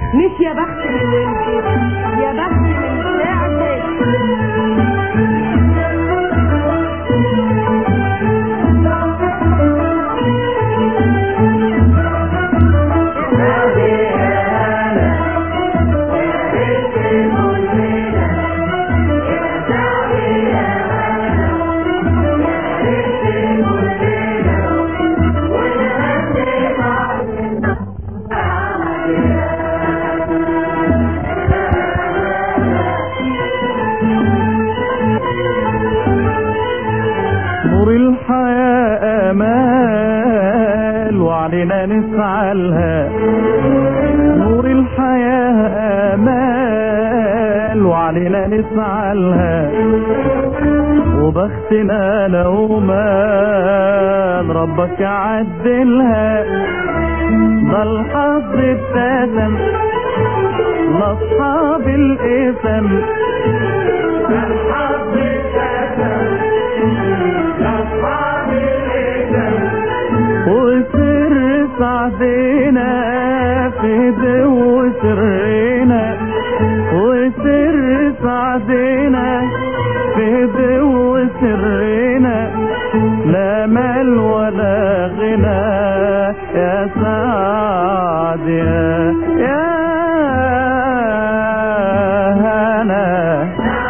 مش يا بخت من ولدي يا بخت من ساعتك نور الحياة آمال وعلينا نسعى لها نور الحياة آمال وعلينا نسعى لها وبختنا لو ما ربك عدلها ده الحظ ابتسم لاصحاب الاسم ده الحظ ابتسم لاصحاب الاسم وسر سعدنا في دو سرنا وسر سعدنا في دو سرنا لا مال ولا غنى يا سعد يا يا هنا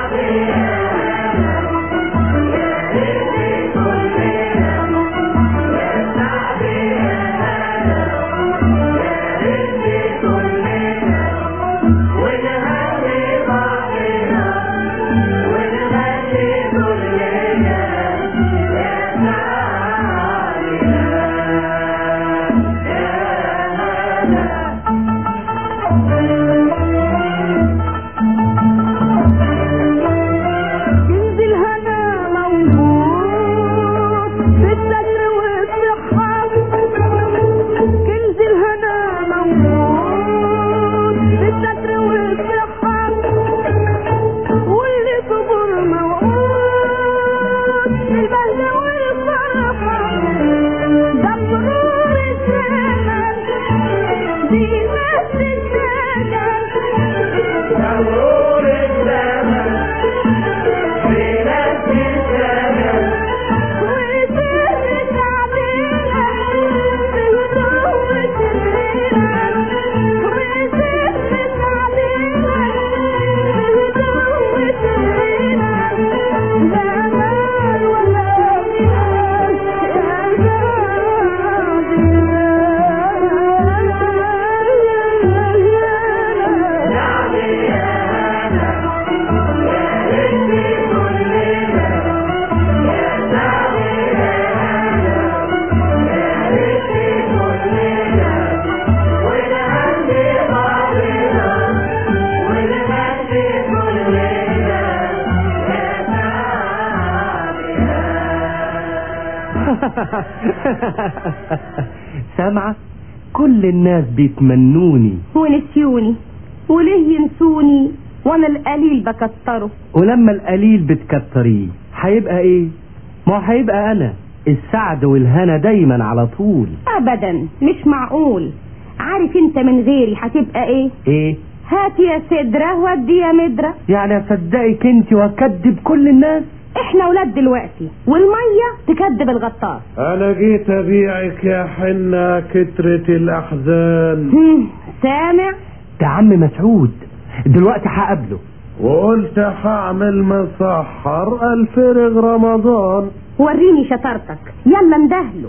كنز الهنا موجود في الستر والصحة كنز الهنا موجود في الستر والصحة واللي صبر موعود في البهجة والفرحة ده مرور الزمن في نفس الشجر مرور الزمن سامعة كل الناس بيتمنوني ونسيوني وليه ينسوني وانا القليل بكتره ولما القليل بتكتريه هيبقى ايه ما هو هيبقى انا السعد والهنا دايما على طول ابدا مش معقول عارف انت من غيري هتبقى ايه ايه هات يا سدرة ودي يا مدرة يعني اصدقك انت واكدب كل الناس احنا ولاد دلوقتي والمية تكدب الغطاس انا جيت ابيعك يا حنة كترة الاحزان هم، سامع ده عم مسعود دلوقتي هقابله وقلت هعمل مسحر الفرغ رمضان وريني شطارتك يلا اندهله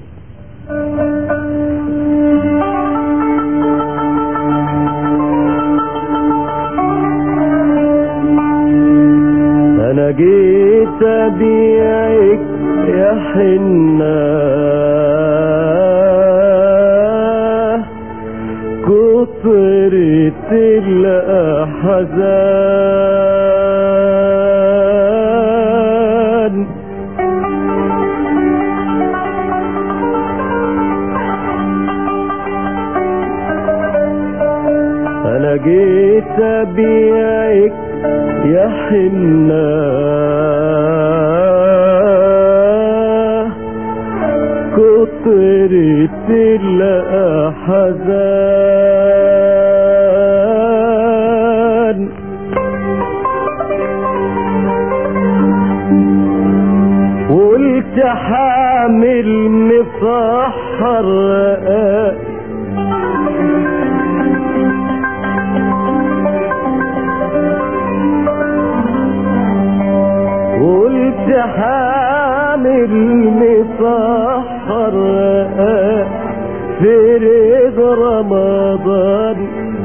انا جيت ابيعك يا حنة كترة الاحزان انا جيت ابيعك يا حنة كترة حامل مصحر رقاق قلت حامل مصحر رقاق في ريض رمضان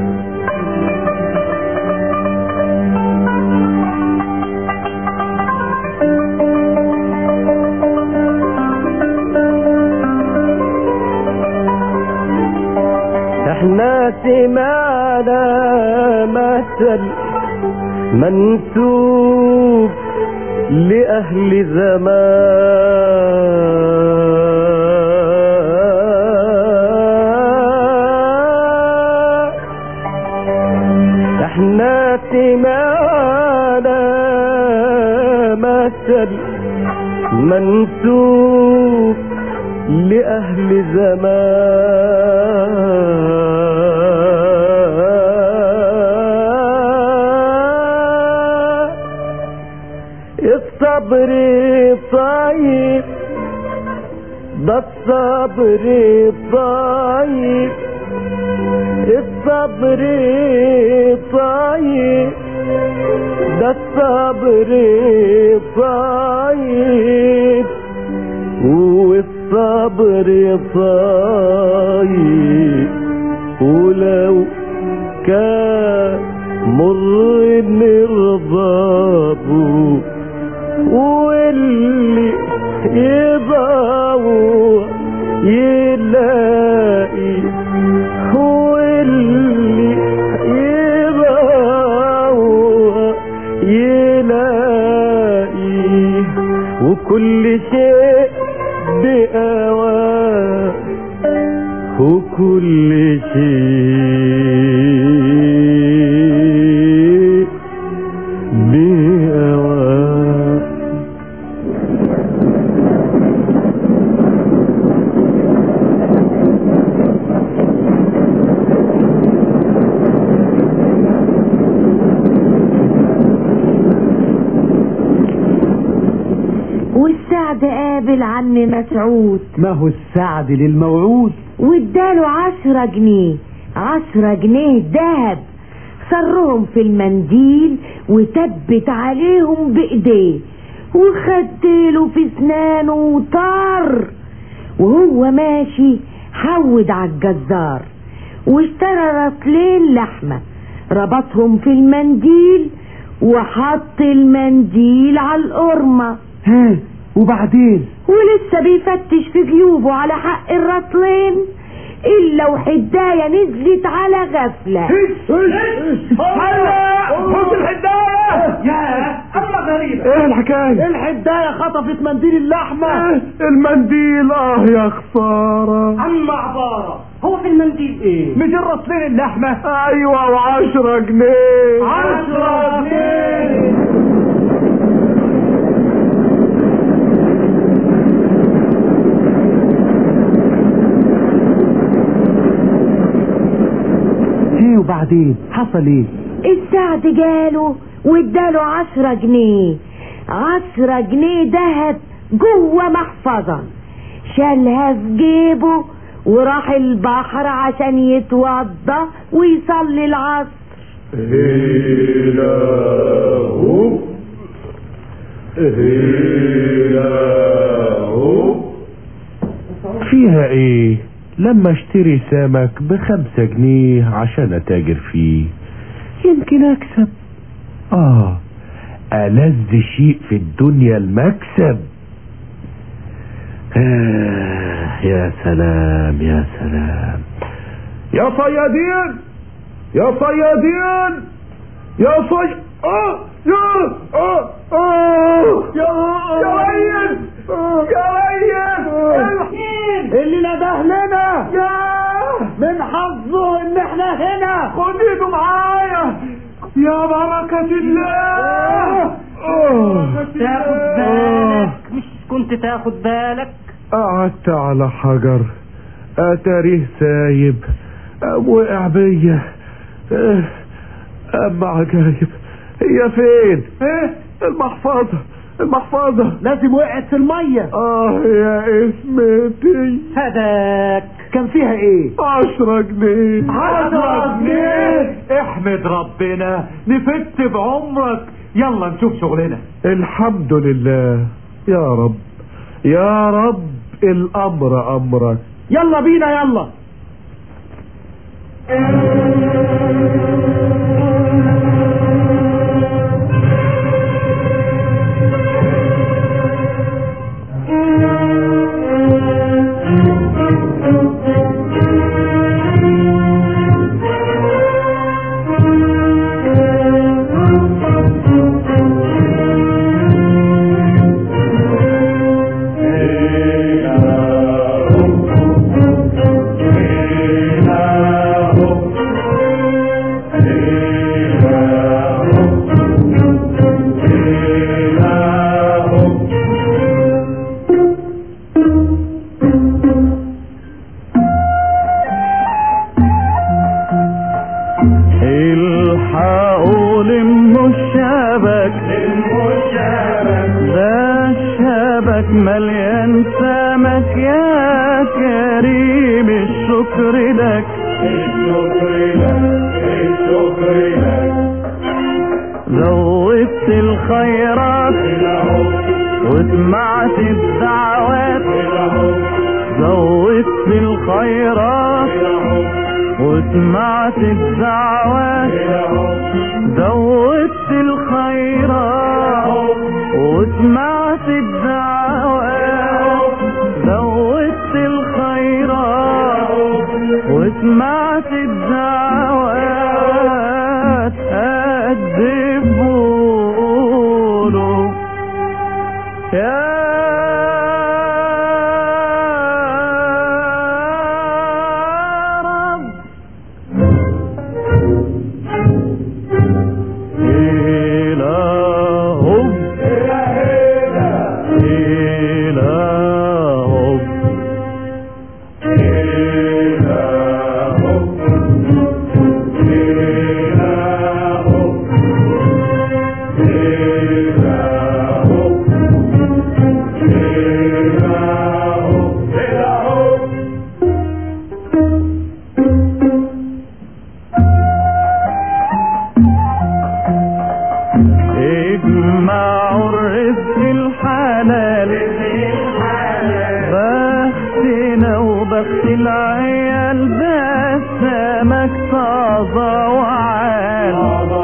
احنا سمعنا مثل منسوب لأهل زمان احنا سمعنا مثل منسوب لأهل زمان الصبر طيب ده الصبر طيب الصبر طيب ده الصبر طيب والصبر طيب ولو كان مر نرضابه واللي يضاوع يلاقي هو اللي يضاوع يلاقي وكل شيء بأواه وكل شيء بأواه والسعد قابل عم مسعود ما هو السعد للموعود واداله عشرة جنيه عشرة جنيه دهب سرهم في المنديل وثبت عليهم بايديه وخدله في اسنانه وطار وهو ماشي حود على الجزار واشترى رطلين لحمة ربطهم في المنديل وحط المنديل على القرمة ها وبعدين ولسه بيفتش في جيوبه على حق الرطلين الا وحداية نزلت على غفلة خد الحداية يا اما غريبة ايه الحكاية الحداية خطفت منديل اللحمة المنديل اه يا خسارة عم عبارة هو في المنديل ايه مش الرطلين اللحمة ايوه وعشرة جنيه عشرة جنيه ايه وبعدين حصل ايه السعد جاله واداله عشرة جنيه عشرة جنيه دهب جوه محفظة شالها في جيبه وراح البحر عشان يتوضى ويصلي العصر فيها ايه لما اشتري سمك بخمسة جنيه عشان اتاجر فيه يمكن اكسب اه ألذ شيء في الدنيا المكسب آه يا سلام يا سلام يا صيادين يا صيادين يا صي آه يا آه آه يا يا ريس يا ريس اللي نده لنا يا من حظه ان احنا هنا خد ايده معايا يا بركة الله آه. تاخد بالك مش كنت تاخد بالك قعدت على حجر اتاريه سايب أم وقع بيا آه، اما عجايب هي فين ايه المحفظة المحفظة لازم وقعت في المية اه يا اسمتي هداك كان فيها ايه عشرة جنيه عشرة جنيه؟ احمد ربنا نفدت بعمرك يلا نشوف شغلنا الحمد لله يا رب يا رب الامر امرك يلا بينا يلا الحقوا لموا الشبك ده الشبك مليان سمك يا كريم الشكر لك زودت الخيرات وسمعت الدعوات زودت الخيرات وسمعت الدعوات زودت الخيرات وسمعت الدعوات زودت الخيرات وسمعت الدعوات أدبوا له يا رب إلههم إلههم اجمعوا الرزق الحلال بختنا وبخت العيال ده السمك طازة وعال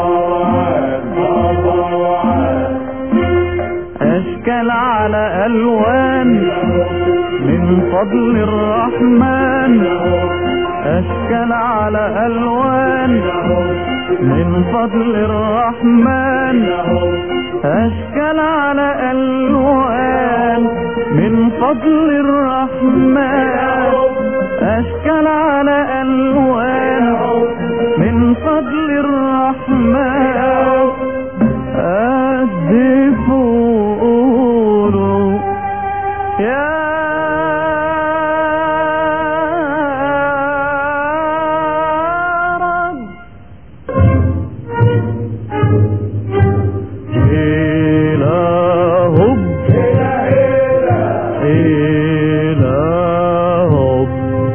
اشكال على الوان من فضل الرحمن اشكال على الوان من فضل الرحمن أشكال على ألوان من فضل الرحمن أشكال على ألوان من فضل الرحمن أدفوا يا رب إلههم إلههم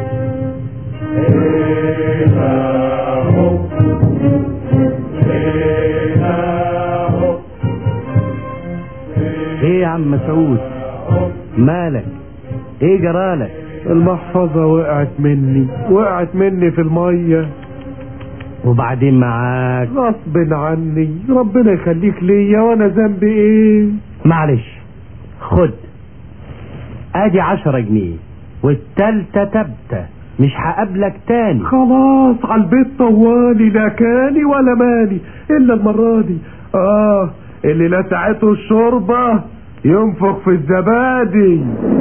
ايه يا عم مسعود مالك ايه جرالك المحفظة وقعت مني وقعت مني في المية وبعدين معاك غصب عني ربنا يخليك ليا وانا ذنبي ايه معلش خد ادي عشرة جنيه والتالتة تبتة مش هقابلك تاني خلاص على البيت طوالي لا كاني ولا مالي الا المرة دي اه اللي لسعته الشوربة ينفخ في الزبادي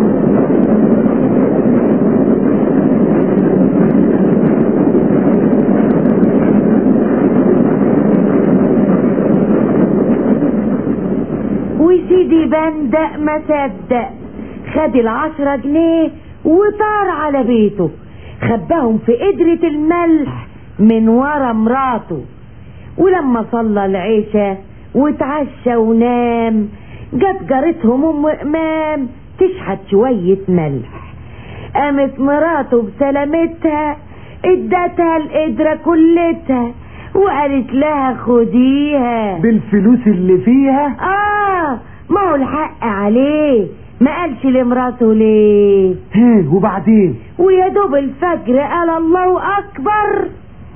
وسيدي بندق ما صدق خد العشرة جنيه وطار على بيته خباهم في قدرة الملح من ورا مراته ولما صلى العشاء واتعشى ونام جت جارتهم ام امام تشحت شوية ملح قامت مراته بسلامتها ادتها القدرة كلتها وقالت لها خديها بالفلوس اللي فيها اه ما هو الحق عليه ما قالش لمراته ليه هيه وبعدين ويا دوب الفجر قال الله اكبر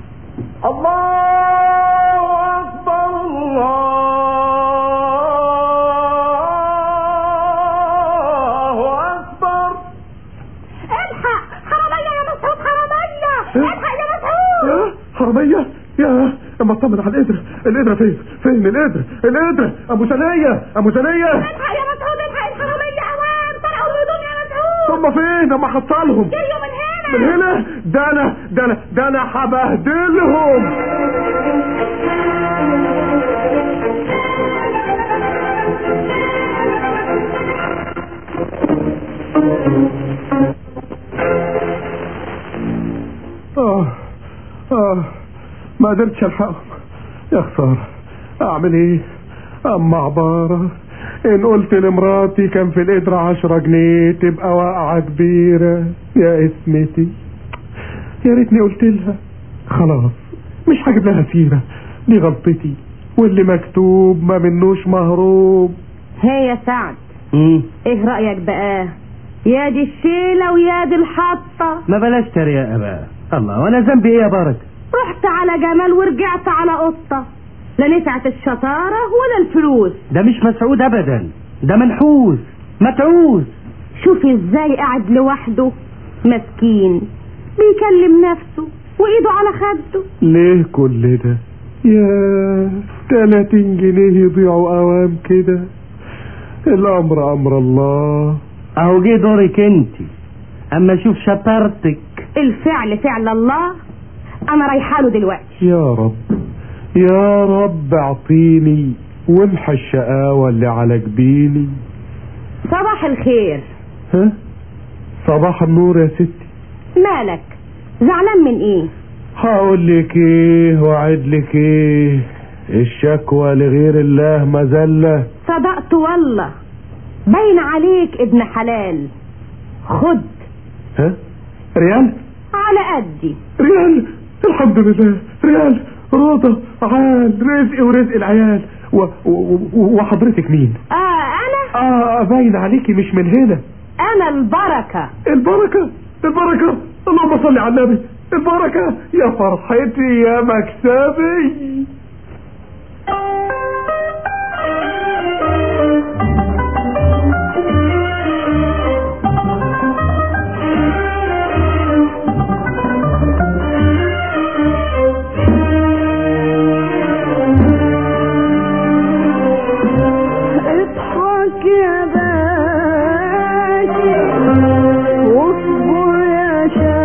الله أكبر الله أكبر الحق حرامية يا مسعود حرامية الحق يا مسعود يا حرامية يا اما اطمن على القدرة القدرة فين فين القدرة القدرة ابو ثانية ابو ثانية الحق يا مسعود الحق الحرامية اوام طلعوا الهدوم يا مسعود هم فين اما حصلهم جايوا من هنا من هنا ده انا ده انا ده انا هبهدلهم اه اه ما قدرتش الحقهم يا خساره اعمل ايه اما عباره ان قلت لمراتي كان في القدرة عشرة جنيه تبقى واقعة كبيرة يا اسمتي يا ريتني قلت لها خلاص مش هجيب لها سيرة دي غلطتي واللي مكتوب ما منوش مهروب هي يا سعد مم. ايه رأيك بقى يا دي الشيلة ويا دي الحطة ما بلاش تريقة بقى الله وانا ذنبي ايه يا بركة رحت على جمال ورجعت على قطة لا نفعت الشطارة ولا الفلوس ده مش مسعود ابدا ده منحوس متعوس شوفي ازاي قاعد لوحده مسكين بيكلم نفسه وايده على خده ليه كل ده يا 30 جنيه يضيعوا اوام كده الامر امر الله اهو جه دورك انت اما شوف شطارتك الفعل فعل الله انا رايحه له دلوقتي يا رب يا رب اعطيني وامحى الشقاوة اللي على جبيني صباح الخير ها صباح النور يا ستي مالك زعلان من ايه هقول لك ايه وعد لك ايه الشكوى لغير الله مذلة صدقت والله باين عليك ابن حلال خد ها ريال على قدي ريال الحمد لله ريال رضا عال رزق ورزق العيال و... و... وحضرتك مين اه انا اه باين عليكي مش من هنا انا البركة البركة البركة اللهم صل على النبي البركة يا فرحتي يا مكسبي اضحك يا باشا واصبر يا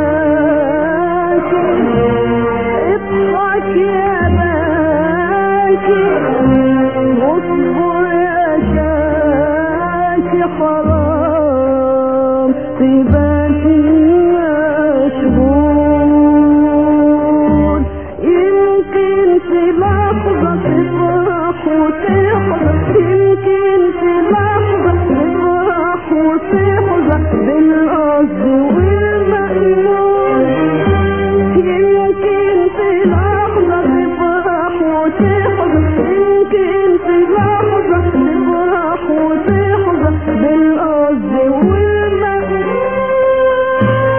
شاكر اضحك يا باشا واصبر يا شاكر حرام تباتي مشغول يمكن في لحظة تفرح وتحزن يمكن في لحظة تفرح وتحزن بالقصد والمأمول يمكن في لحظة تفرح وتحزن يمكن في لحظة تفرح وتحزن بالقصد والمأمول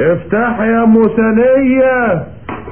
افتح يا ام ثانية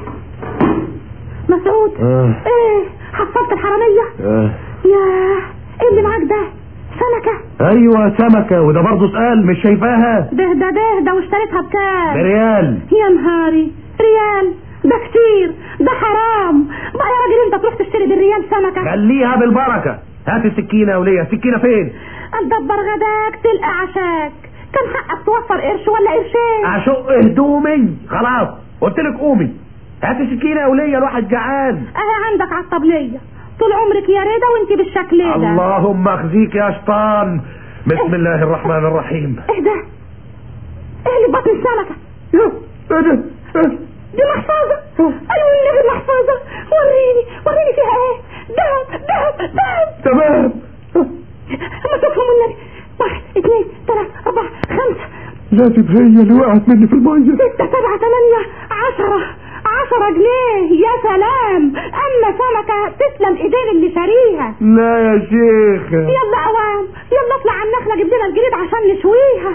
مسعود آه. ايه حصلت الحرامية آه. ياه ايه اللي معاك ده سمكة ايوه سمكة وده برضه سؤال مش شايفاها ده ده ده ده واشتريتها بكام بريال يا نهاري ريال ده كتير ده حرام بقى يا راجل انت تروح تشتري بالريال سمكة خليها بالبركة هات السكينة يا ولية السكينة فين تدبر غداك تلقى عشاك كان حقك توفر قرش ولا قرشين اشق هدومي خلاص قلت لك قومي هات السكينة يا ولية الواحد جعان اهي عندك على الطبلية طول عمرك يا ريدة وانت بالشكل ده اللهم اخزيك يا شيطان بسم الله الرحمن الرحيم ايه ده ايه اللي في بطن السمكة يا ايه ده إيه؟ دي محفظة ايوه النبي محفظة وريني وريني فيها ايه دهب دهب دهب تمام ما تفهموا النبي واحد اثنين ثلاثة أربعة خمسة لازم هي اللي وقعت مني في المية ستة سبعة ثمانية عشرة عشرة جنيه يا سلام أما سمكة تسلم إيدين اللي شاريها لا يا شيخ يلا أوام يلا اطلع على النخلة جيب لنا الجريد عشان نشويها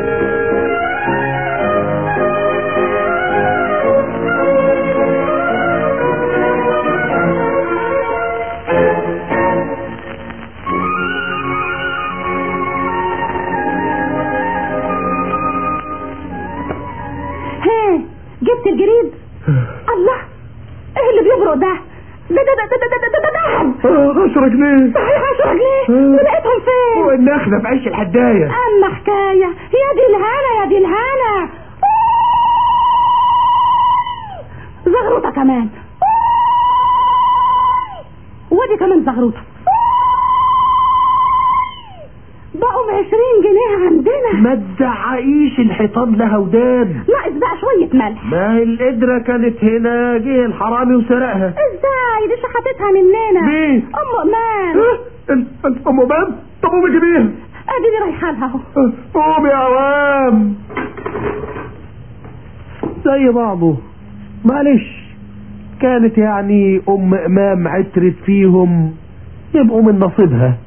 ها جبت الجريد الله ايه اللي بيبرق ده ده ده ده ده ده ده ده دهب آه، عشرة جنيه صحيح عشرة جنيه ولقيتهم فين والنخلة في عيش الحداية اما حكاية يا دي الهنا يا دي الهنا زغروطة كمان ودي كمان زغروطة بقوا عشرين جنيه عندنا ما تزعقيش الحيطان لها ودان ناقص بقى شوية ملح ما هي القدرة كانت هنا جه الحرامي وسرقها ازاي دي شحتتها مننا مين؟ ام امان إيه؟ ال- ال- ام باب طب قومي جيبيها ادي دي رايحه لها اهو آه، قومي يا عوام زي بعضه معلش كانت يعني ام امام عترت فيهم يبقوا من نصيبها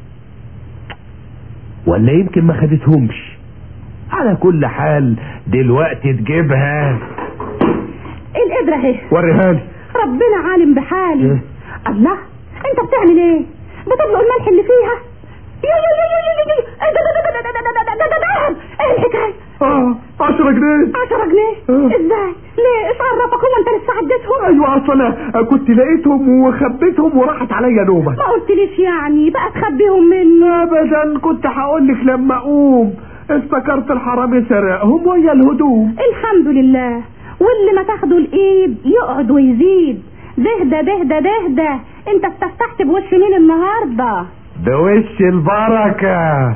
ولا يمكن ما خدتهمش على كل حال دلوقتي تجيبها القدره اهي وريها لي ربنا عالم بحالي إيه؟ الله انت بتعمل ايه بتطلق الملح اللي فيها يا يا يا يا يا يا إيه ده ده ده ده ده ده ده ده ده دهب ايه الحكايه اه عشرة جنيه 10 جنيه آه. ازاي ليه ايش عرفك هو انت لسه عديتهم ايوه اصلا أنا كنت لقيتهم وخبيتهم وراحت عليا نومه ما قلتليش يعني بقى تخبيهم مني ابدا كنت هقول لك لما اقوم افتكرت الحرامي سرقهم ويا الهدوم الحمد لله واللي ما تاخده الايد يقعد ويزيد دهدى دهدى دهدى انت استفتحت بوش مين النهارده بوش البركة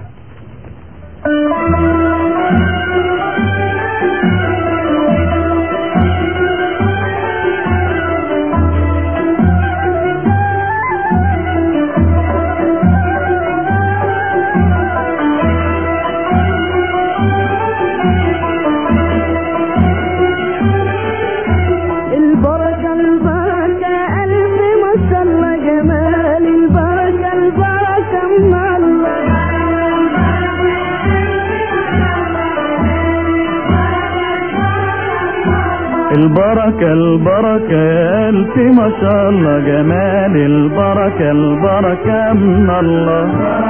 البركة البركة ألف ما شاء الله جمال البركة البركة من الله البركة البركة يا ألف ما شاء الله جمال البركة البركة من الله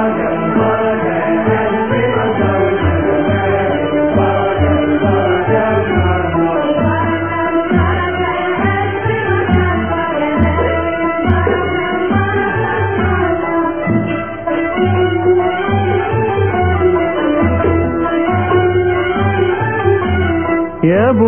يا ابو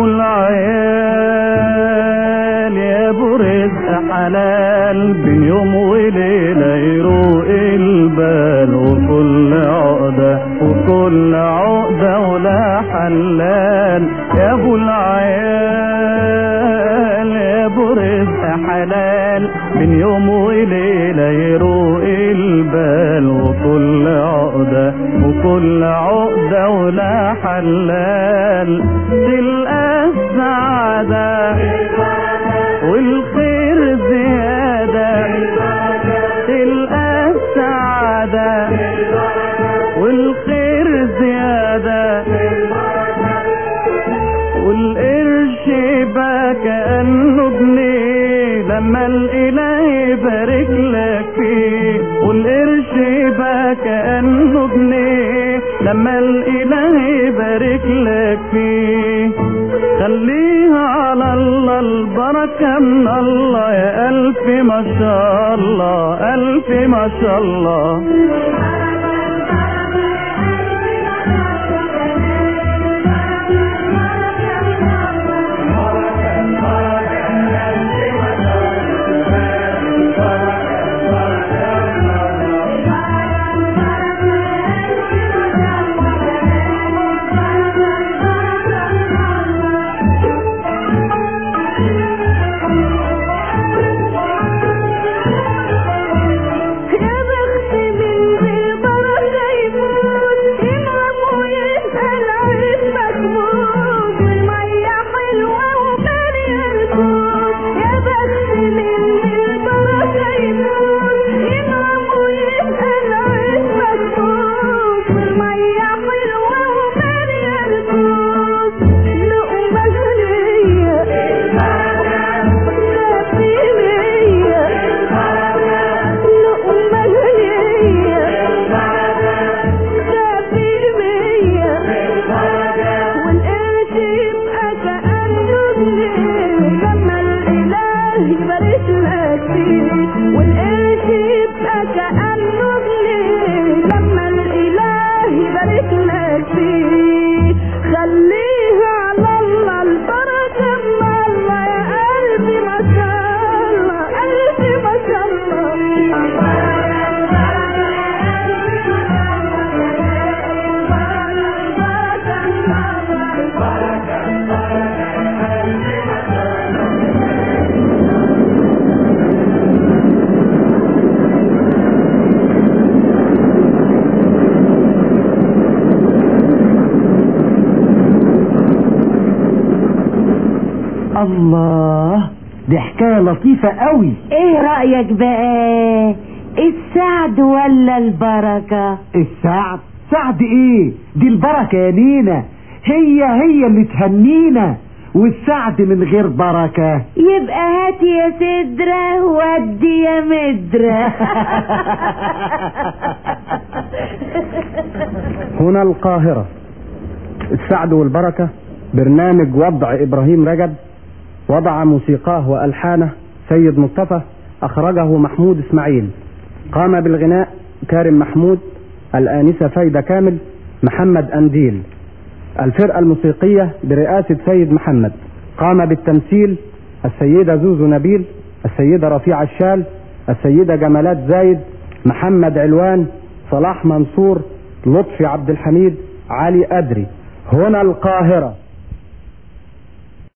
العيال يا ابو رزق حلال بين يوم وليلة يروق البال وكل عقدة وكل عقدة ولا حلال يا ابو العيال يا ابو رزق حلال بين يوم وليلة يروق البال وكل عقدة وكل عقدة ولا حلال تلقى السعادة والخير زيادة تلقى السعادة والخير زيادة والإيه كأنه جنيه لما الإله يبارك لك فيه والقرش يبقى كأنه جنيه لما الإله يبارك لك فيه خليها على الله البركة من الله يا ألف ما شاء الله ألف ما شاء الله يا بخت من بالبركة يفوت ينعم ويسأل عزك موت والمية حلوة ومالية الكوت يا بخت من بالبركة يفوت ينعم ويسأل عزك موت والمية حلوة ومالية الكوت لقمة غنية سفينية لقمة غنية سفينية والقرش يبقى كأنه جنيه لما الإله يبارك لك فيه والقرش يبقى كأنه جنيه لما الإله يبارك لك فيه خليها على الله البركة من الله يا قلبي ما شاء الله قلبي ما شاء الله دي حكاية لطيفة قوي ايه رأيك بقى السعد ولا البركة السعد سعد ايه دي البركة يا نينا هي هي اللي تهنينا والسعد من غير بركة يبقى هات يا سدرة ودي يا مدرة هنا القاهرة السعد والبركة برنامج وضع إبراهيم رجب وضع موسيقاه وألحانه سيد مصطفى أخرجه محمود إسماعيل قام بالغناء كارم محمود الآنسة فايدة كامل محمد أنديل الفرقة الموسيقية برئاسة سيد محمد قام بالتمثيل السيدة زوزو نبيل السيدة رفيعة الشال السيدة جمالات زايد محمد علوان صلاح منصور لطفي عبد الحميد علي أدري هنا القاهرة